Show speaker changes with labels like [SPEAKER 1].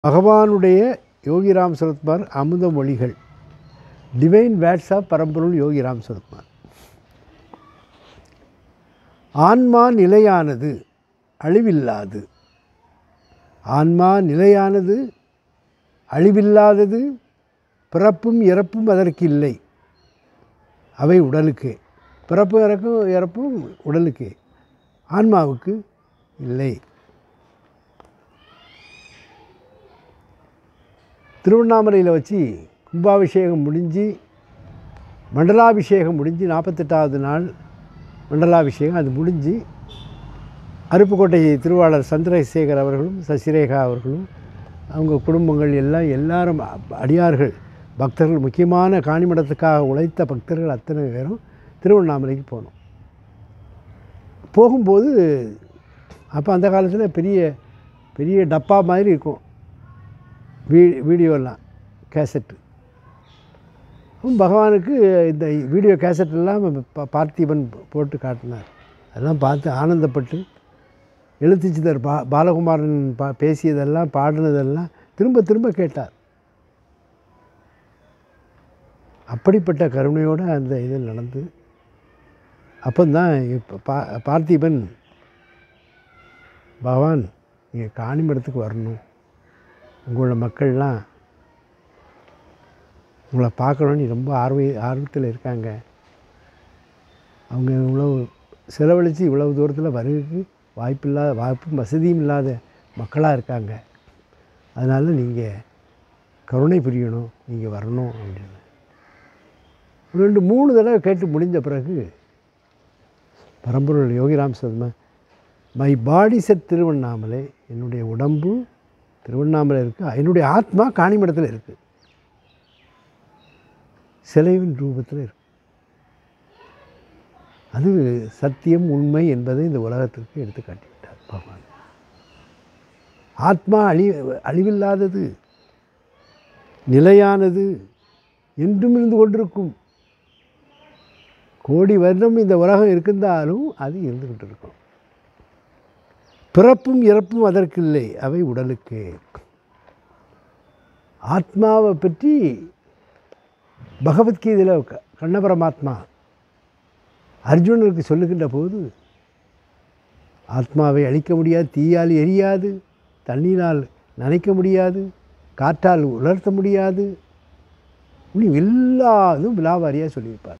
[SPEAKER 1] பகவானுடைய யோகிராம் சரத்குமார் அமுத மொழிகள் டிவைன் வேட்ஸ் ஆஃப் பரம்பொருள் யோகிராம் சரத்குமார் ஆன்மா நிலையானது அழிவில்லாது ஆன்மா நிலையானது அழிவில்லாதது பிறப்பும் இறப்பும் அதற்கு இல்லை அவை உடலுக்கே பிறப்பு இறக்கும் இறப்பும் உடலுக்கே ஆன்மாவுக்கு இல்லை திருவண்ணாமலையில் வச்சு கும்பாபிஷேகம் முடிஞ்சு மண்டலாபிஷேகம் முடிஞ்சு நாற்பத்தெட்டாவது நாள் மண்டலாபிஷேகம் அது முடிஞ்சு அருப்புக்கோட்டை திருவாளர் சந்திரசேகர் அவர்களும் சசிரேகா அவர்களும் அவங்க குடும்பங்கள் எல்லாம் எல்லாரும் அ- அடியார்கள் பக்தர்கள் முக்கியமான காணிமடத்துக்காக உழைத்த பக்தர்கள் அத்தனை பேரும் திருவண்ணாமலைக்கு போனோம் போகும்போது அப்போ அந்த காலத்தில் பெரிய பெரிய டப்பா மாதிரி இருக்கும் வீ வீடியோலாம் கேசட்டு பகவானுக்கு இந்த வீடியோ கேசட் எல்லாம் பா- பார்த்திபன் போட்டு காட்டினார் அதெல்லாம் பார்த்து ஆனந்தப்பட்டு எழுத்துச்சிதர் பா பாலகுமாரன் பா பேசியதெல்லாம் பாடினதெல்லாம் திரும்ப திரும்ப கேட்டார் அப்படிப்பட்ட கருணையோடு அந்த இது நடந்து அப்போதான் இப்போ பா பார்த்திபன் பகவான் நீங்கள் காணிமடத்துக்கு வரணும் உங்களோட மக்கள்லாம் உங்களை பார்க்கணுன்னு ரொம்ப ஆர்வ ஆர்வத்தில் இருக்காங்க அவங்க இவ்வளவு செலவழித்து இவ்வளவு தூரத்தில் வருகைக்கு வாய்ப்பில்லாத வாய்ப்பும் வசதியும் இல்லாத மக்களாக இருக்காங்க அதனால் நீங்கள் கருணை புரியணும் நீங்கள் வரணும் அப்படின்னு ஒரு ரெண்டு மூணு தடவை கேட்டு முடிஞ்ச பிறகு பரம்பொருள் Yogiram Sharma my body said Tiruvannamalai என்னுடைய உடம்பு திருவண்ணாமலை இருக்குது என்னுடைய ஆத்மா காணிமடத்தில் இருக்குது சிலைவின் ரூபத்தில் இருக்கு அது சத்தியம் உண்மை என்பதை இந்த உலகத்திற்கு எடுத்து காட்டிவிட்டார் பகவான் ஆத்மா அழி அழிவில்லாதது நிலையானது என்றும் இருந்து கொண்டிருக்கும் கோடி வருடம் இந்த உலகம் இருந்தாலும் அது இருந்துக்கிட்டு இருக்கும் பிறப்பும் இறப்பும் அதற்கில்லை அவை உடலுக்கு ஆத்மாவை பற்றி பகவத்கீதையில் க- கண்ண பரமாத்மா அர்ஜுனனுக்கு சொல்லுகின்ற போது ஆத்மாவை அழிக்க முடியாது தீயால் எரியாது தண்ணீரால் நனைக்க முடியாது காற்றால் உலர்த்த முடியாது இப்படி எல்லா இதுவும் விலாவாரியாக சொல்லியிருப்பார்